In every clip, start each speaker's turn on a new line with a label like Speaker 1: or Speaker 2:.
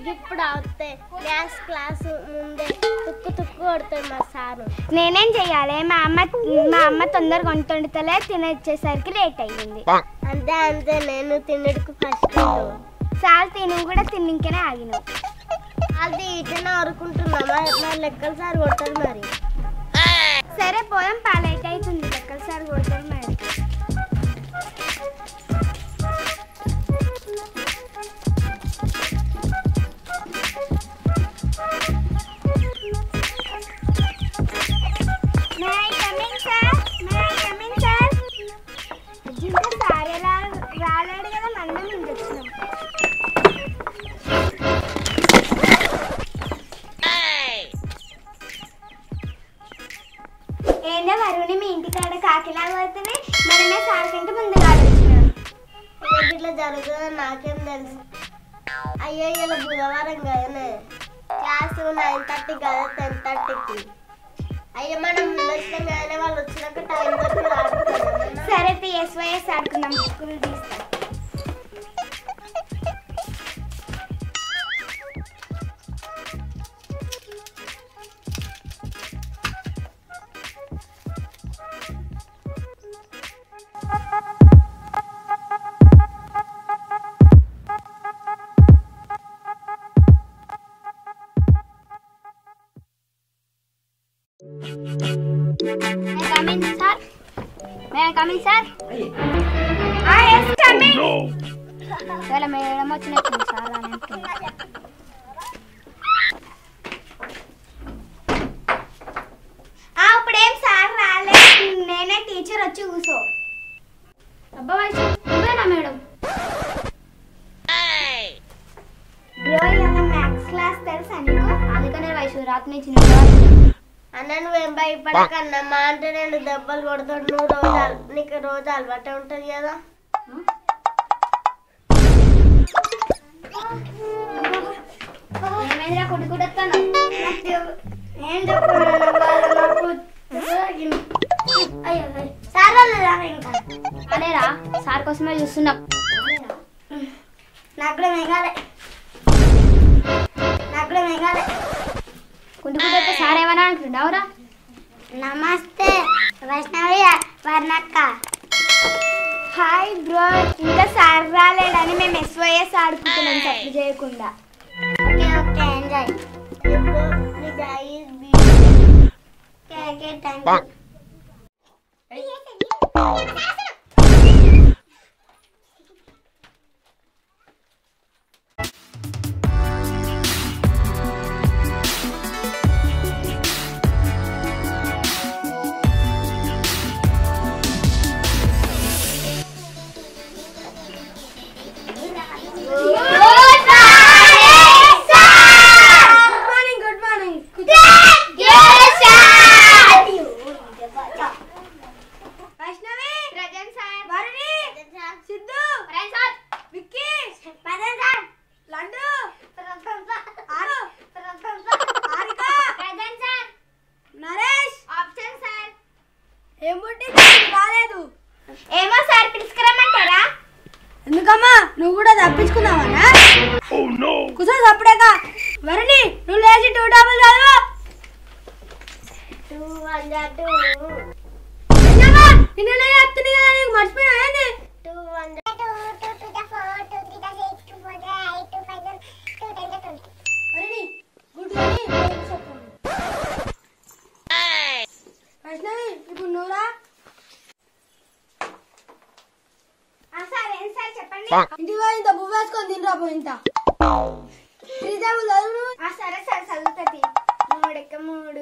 Speaker 1: ఇప్పుడు అవుతే maths class ముందే తుక్కు తుక్కు కొడతాడు మా సారు
Speaker 2: నేనేం చెయ్యాలి మా అమ్మ మా అమ్మ తొందరగా వంట వండుతలే తినొచ్చేసరికి లేట్ అయ్యింది
Speaker 1: అంతే అంతే నేను తిన్నడికి ఫస్ట్
Speaker 2: సార్ తిను కూడా తిన్నింకనే ఆగినావు
Speaker 1: అది ఇటనే అరుకుంటున్నా మా లెక్కలు సార్ కొడతారు మరి
Speaker 2: సరే పోదాం పాలైట్ అవుతుంది లెక్కలు సార్ కొడతారు మరి May I come in, sir? May I come in, sir? ఇంకా సార్ ఎలా రాలేడు కదా మనం ఇంటికి వచ్చినాం ఏందో వరుణి మీ ఇంటికాడ కాకిలాగా పోతేనే మనమే సార్ కంటే ముందుగా వచ్చినాం
Speaker 1: రేపు ఇట్లా జరుగుతుందని నాకేం తెలుసు అయ్యో ఇలా బుధవారం కదనే క్లాస్ నైన్ థర్టీ కదా టెన్ థర్టీకి అయ్యో మనం వచ్చినాం కదనే వాళ్ళు వచ్చినాక టైం వరకు ఆడుకుంటాం
Speaker 2: సరే పిఎస్వైఎస్ ఆడుకుందాం స్కూల్ తీస్తాం coming sir may coming sir yes coming ఒకవేళ మేడం వచ్చినట్టుంది సార్ అని అంటుంది. ఆ, ఇప్పుడేం సార్ రాలే నేనే టీచర్ వచ్చి కూసో అబ్బా వయసు నువ్వేనా మేడం బ్రో ఇవాళ మ్యాథ్స్ క్లాస్ తెలుసా నీకు అందుకనే వయసు రాత్రి నుంచి
Speaker 1: అన్న నువ్వేం భయపడకన్నా మా అంటే నేను దెబ్బలు కొడతాడు నువ్వు రోజు అల- నీకు రోజు అలవాటే ఉంటుంది కదా
Speaker 2: ఏమైందిరా కొట్టుకుంటాను
Speaker 1: ఏం చెప్పాను సార్ వాళ్ళు ఇంకా
Speaker 2: అదేరా సార్ కోసమే చూస్తున్నాం
Speaker 1: నాకు కూడా మిగాలే నాకు కూడా మిగాలే
Speaker 2: కుంటుకుంటే సార్ ఏమన్నా అంటుండవురా
Speaker 1: నమస్తే వైష్ణవి వర్ణక్క
Speaker 2: హాయ్ బ్రో ఇంకా సార్ రాలేడని మేము ఎస్వైఎస్ ఆడుకుంటున్నాం తప్పు చేయకుండా
Speaker 1: ఓకే ఓకే ఎంజాయ్ ఇప్పుడు నీ daddy okay okay thank you good morning good morning Vaishnavi
Speaker 2: present sir
Speaker 1: Varuni Siddhu
Speaker 2: sir
Speaker 1: Vicky పదన్ సార్ లండు ఆరు హారిక
Speaker 2: ప్రజెంట్ సార్
Speaker 1: నరేష్
Speaker 2: ఆప్షన్ సార్
Speaker 1: ఏం పుట్టింది రాలేదు
Speaker 2: ఏమో సార్ పిలుచుకురమ్మంటారా
Speaker 1: ఎందుకమ్మా నువ్వు కూడా తప్పించుకున్నావా కూర్చో తప్పుడేక వరుణి నువ్వు లేచి టూ డబుల్ చదువు టూ వన్ టూ నిన్న చెప్తుంది కదా నీకు మర్చిపోయినా ఏంది two one Varuni good Vaishnavi ఇప్పుడు నువ్వురా
Speaker 2: సార్ ఏం సార్ చెప్పండి
Speaker 1: ఇంటికి పోయి ఇంత బువ్వ వేసుకొని తినరా పో ఇంత త్రీ టేబుల్ చదువు
Speaker 2: ఆ, సరే సార్ చదువుతుంది మూడెక్క మూడు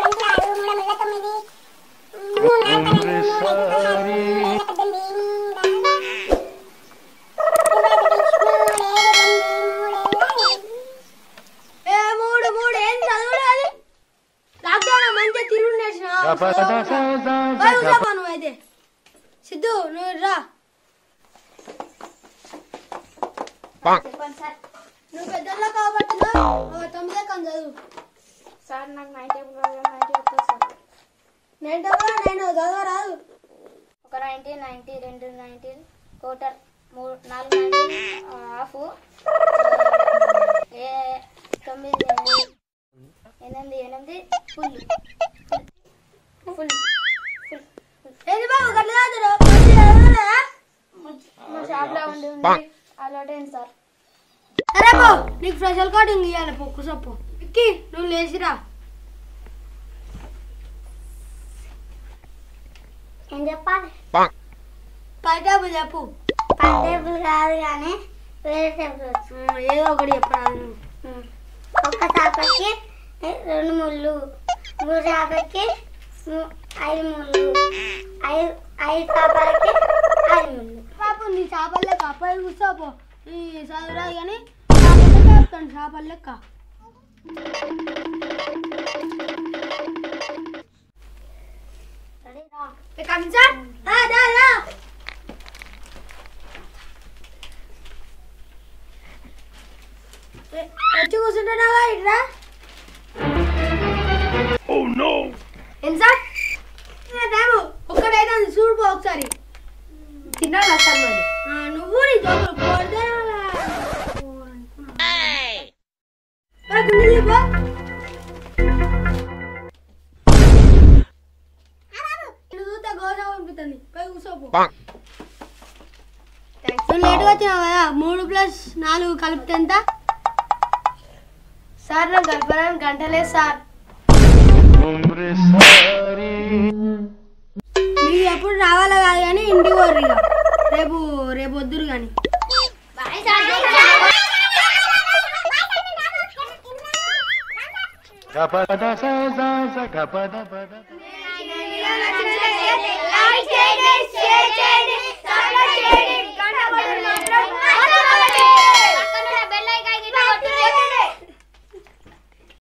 Speaker 1: ఏ మూడు మూడు ఏం చదువుడు అది లాక్డౌన్ మంచిగా తిరుగు నేర్చిన నువ్వు అయితే సిద్ధు నువ్వు రా
Speaker 2: చెప్పండి సార్
Speaker 1: నువ్వు పెద్దల్లో కాబట్టి ఒక తొమ్మిదే కానీ చదువు
Speaker 2: సార్ నాకు నైన్ టేబుల్ నైన్టీ వస్తుంది సార్
Speaker 1: నేను డబ్బులు నేను చదవరాదు
Speaker 2: ఒక నైన్టీ నైన్టీ రెండు నైన్టీ క్వార్టర్ మూడు నాలుగు నైన్టీ హాఫ్
Speaker 3: నీకు స్పెషల్ కోటింగ్ ఇవ్వాలి పొక్కు సొప్పు ఎక్కి నువ్వు లేచిరా
Speaker 2: ఏం చెప్పాలి
Speaker 3: పై టేబుల్ చెప్పు
Speaker 2: పై టేబుల్ కాదు కానీ వేరే టేబుల్ వచ్చు
Speaker 3: ఉమ్, ఏదో ఒకటి చెప్పరా నువ్వు
Speaker 2: ఉమ్. ఒక్క చేపకి రెండు ముళ్ళు మూడు చేపకి ము- ఐదు ముళ్ళు ఐదు ఐదు చేపలకి ఐదు ముళ్ళు
Speaker 3: పాపం నీ చేపల లెక్క అప్పై కూర్చోపో ఈ చదువురా కానీ చేపల లెక్క చెప్తాను చేపల లెక్క కంచా దా దా వచ్చి కూర్చుంటున్నావా ఇట్రా ఎంత టైము ఒక్కడైతే చూడుపో ఒకసారి
Speaker 2: తిన్నాను అసలు మరి
Speaker 3: ఆ, నువ్వు నీ జోకులు కొడితే అలా. పో, గుండెలు పో. నిన్ను చూస్తే గౌరవం అనిపిస్తుంది పోయి కూర్చోపో నువ్వు లేట్గా వచ్చినావు కదా మూడు ప్లస్ నాలుగు కలిపితే ఎంత
Speaker 2: సార్ నాకు కలపడానికి గంటలే సార్
Speaker 3: మీరు ఎప్పుడు రావాలా కాదు కానీ ఇంటికి పోరు ఇక రేపు రేపు వద్దురు కానీ
Speaker 4: Gapada sa sa sa gapada pada.
Speaker 3: నచ్చినట్టు